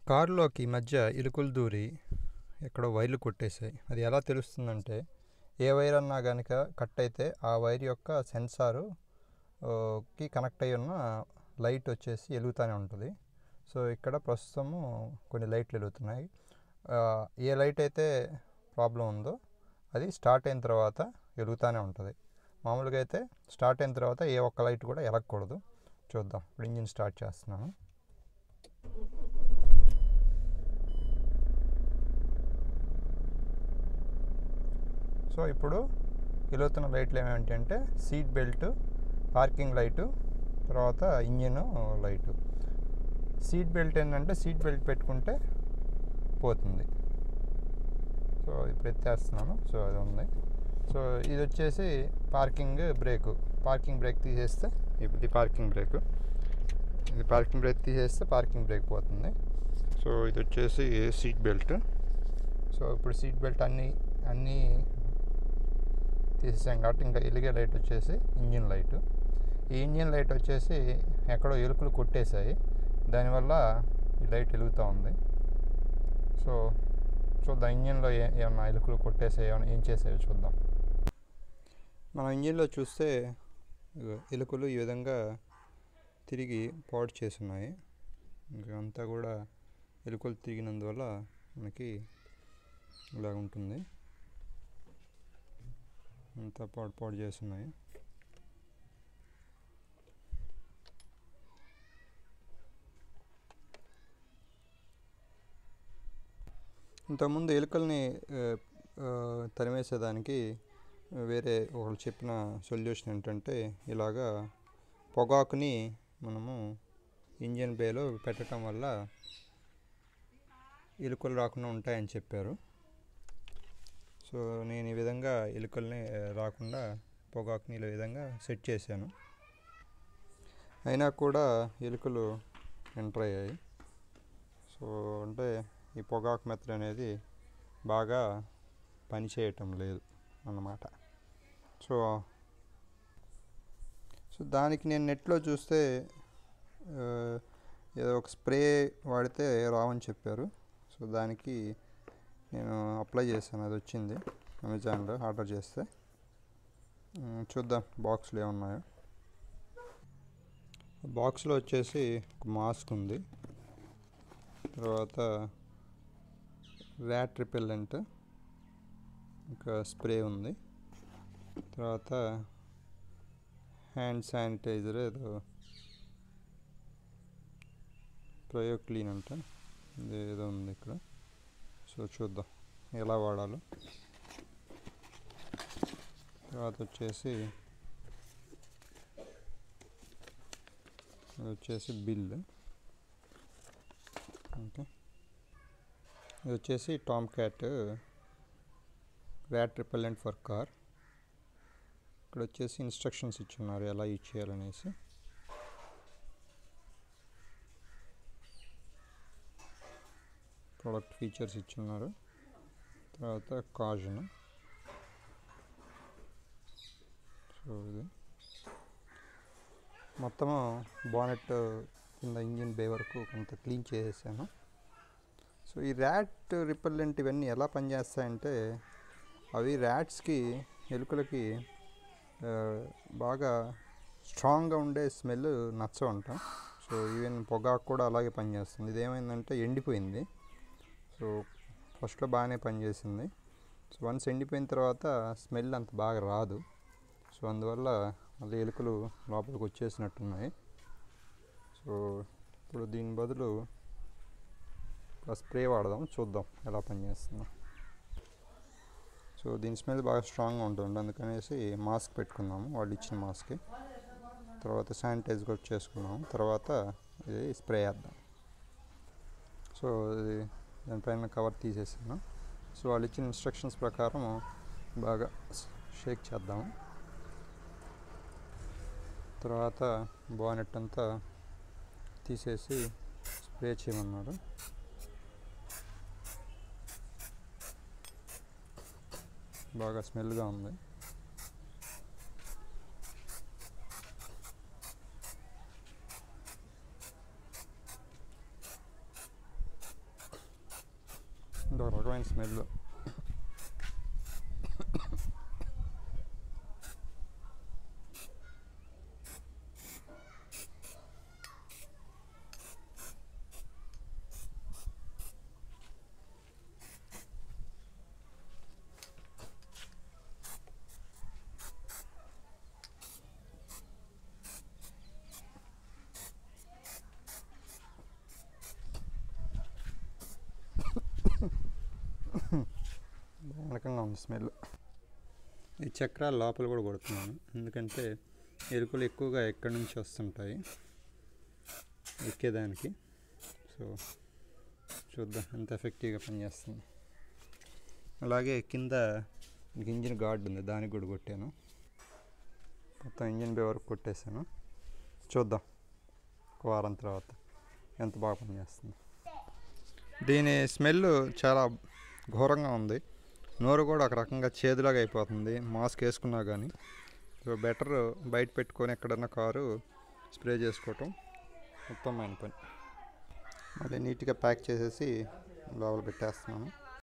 కారులోకి ఈ మధ్య ఇరుకులు దూరి ఎక్కడో వైర్లు కొట్టేసాయి అది ఎలా తెలుస్తుందంటే ఏ వైర్ అన్నా కనుక కట్ అయితే ఆ వైర్ యొక్క సెన్సారు ఆ, కి కనెక్ట్ అయి ఉన్న లైట్ వచ్చేసి వెలుగుతూనే ఉంటుంది సో ఇక్కడ ప్రస్తుతము కొన్ని లైట్లు వెలుగుతున్నాయి ఆ, ఏ లైట్ అయితే ప్రాబ్లం ఉందో అది స్టార్ట్ అయిన తర్వాత వెలుగుతూనే ఉంటుంది మామూలుగా అయితే స్టార్ట్ అయిన తర్వాత ఏ ఒక్క లైట్ కూడా వెలగకూడదు చూద్దాం ఇప్పుడు ఇంజిన్ స్టార్ట్ చేస్తున్నాను సో ఇప్పుడు వెలుగుతున్న లైట్లు ఏమేంటి అంటే సీట్ బెల్ట్ పార్కింగ్ లైటు తర్వాత ఇంజిన్ లైటు సీట్ బెల్ట్ ఏంటంటే సీట్ బెల్ట్ పెట్టుకుంటే పోతుంది సో ఇప్పుడు ఎత్తేస్తున్నాను సో అది ఉంది సో ఇది వచ్చేసి పార్కింగ్ బ్రేకు పార్కింగ్ బ్రేక్ తీసేస్తే ఇప్పుడు ఇది పార్కింగ్ బ్రేక్ ఇది పార్కింగ్ బ్రేక్ తీసేస్తే పార్కింగ్ బ్రేక్ పోతుంది సో ఇది వచ్చేసి సీట్ బెల్ట్ సో ఇప్పుడు సీట్ బెల్ట్ అన్నీ అన్నీ తీసేసాం కాబట్టి ఇంకా ఎలిగే లైట్ వచ్చేసి ఇంజిన్ లైట్ ఈ ఇంజిన్ లైట్ వచ్చేసి ఎక్కడో ఎలుకలు కొట్టేశాయి దానివల్ల ఈ లైట్ వెలుగుతూ ఉంది సో చూద్దాం ఇంజిన్లో ఏ ఏమన్నా ఎలుకలు కొట్టేసాయి ఏమైనా ఏం చేసాయో చూద్దాం మనం ఇంజిన్లో చూస్తే ఇగో ఎలుకలు ఈ విధంగా తిరిగి పాడు చేస్తున్నాయి ఇంకా అంతా కూడా ఎలుకలు తిరిగినందువల్ల మనకి ఇలా ఉంటుంది అంతా పాడు పాడు చేస్తున్నాయి ఇంతకుముందు ఎలుకల్ని ఆ, ఆ, తరిమేసేదానికి వేరే ఒకళ్ళు చెప్పిన సొల్యూషన్ ఏంటంటే ఇలాగా పొగాకుని మనము ఇంజిన్ బేలో పెట్టడం వల్ల ఎలుకలు రాకుండా ఉంటాయని చెప్పారు సో నేను ఈ విధంగా ఎలుకల్ని ఆ, రాకుండా పొగాకుని ఈ విధంగా సెట్ చేశాను అయినా కూడా ఎలుకలు ఎంటర్ అయ్యాయి సో అంటే ఈ పొగాకు మెత్తడ్ అనేది బాగా పనిచేయటం లేదు అన్నమాట సో సో దానికి నేను నెట్లో చూస్తే ఆ, ఏదో ఒక స్ప్రే వాడితే రావని చెప్పారు సో దానికి నేను అప్లై చేశాను అది వచ్చింది అమెజాన్లో ఆర్డర్ చేస్తే ఉమ్, చూద్దాం బాక్స్లో ఏమున్నాయో బాక్స్లో వచ్చేసి ఒక మాస్క్ ఉంది తర్వాత ర్యాట్ రిపెల్లెంట్ ఇంకా స్ప్రే ఉంది తర్వాత హ్యాండ్ శానిటైజర్ ఏదో ప్రయో క్లీన్ అంట ఇది ఏదో ఉంది ఇక్కడ సో చూద్దాం ఎలా వాడాలో తర్వాత వచ్చేసి ఇది వచ్చేసి బిల్ ఓకే ఇది వచ్చేసి Tom cat rat repellent for car ఇక్కడ వచ్చేసి ఇన్స్ట్రక్షన్స్ ఇచ్చున్నారు ఎలా యూజ్ చేయాలనేసి ప్రోడక్ట్ ఫీచర్స్ ఇచ్చున్నారు తర్వాత కాజన్ సో ఇది మొత్తము బానెట్ కింద ఇంజిన్ బే వరకు కొంత క్లీన్ చేసేసాను సో ఈ ర్యాట్ రిపెల్లెంట్ ఇవన్నీ ఎలా పనిచేస్తాయంటే అవి ర్యాట్స్కి ఎలుకలకి ఆ, బాగా స్ట్రాంగ్గా ఉండే స్మెల్ నచ్చవంట సో ఈవెన్ పొగాకు కూడా అలాగే పనిచేస్తుంది ఇది ఏమైందంటే ఎండిపోయింది సో ఫస్ట్లో బాగానే పనిచేసింది సో వన్స్ ఎండిపోయిన తర్వాత స్మెల్ అంత బాగా రాదు సో అందువల్ల మళ్ళీ ఎలుకలు లోపలికి వచ్చేసినట్టున్నాయి సో ఇప్పుడు దీని బదులు ఒక స్ప్రే వాడదాం చూద్దాం ఎలా పనిచేస్తుందో సో దీని స్మెల్ బాగా స్ట్రాంగ్గా ఉంటుంది అందుకనేసి మాస్క్ పెట్టుకున్నాము వాళ్ళు ఇచ్చిన మాస్క్ తర్వాత శానిటైజ్ కూడా చేసుకున్నాము తర్వాత ఇది స్ప్రే చేద్దాం సో ఇది దానిపైన కవర్ తీసేసాను సో వాళ్ళు ఇచ్చిన ఇన్స్ట్రక్షన్స్ ప్రకారం బాగా షేక్ చేద్దాము తర్వాత బానెట్ అంతా తీసేసి స్ప్రే చేయమన్నారు బాగా స్మెల్గా ఉంది భయంకరమైన స్మెల్ భయానకంగా ఉంది స్మెల్ ఈ చక్రాలు లోపల కూడా కొడుతున్నాను ఎందుకంటే ఎలుకలు ఎక్కువగా ఎక్కడి నుంచి వస్తుంటాయి ఎక్కేదానికి సో చూద్దాం ఎంత ఎఫెక్టివ్గా పనిచేస్తుంది అలాగే కింద ఇంజిన్ గార్డ్ ఉంది దానికి కూడా కొట్టాను మొత్తం ఇంజిన్ బే వరకు కొట్టేశాను చూద్దాం ఒక వారం తర్వాత ఎంత బాగా పనిచేస్తుంది దీని స్మెల్ చాలా ఘోరంగా ఉంది నోరు కూడా ఒక రకంగా చేదులాగా అయిపోతుంది మాస్క్ వేసుకున్నా కానీ సో బెటర్ బయట పెట్టుకొని ఎక్కడన్నా కారు స్ప్రే చేసుకోవటం ఉత్తమమైన పని మళ్ళీ నీట్గా ప్యాక్ చేసేసి లోపల పెట్టేస్తున్నాను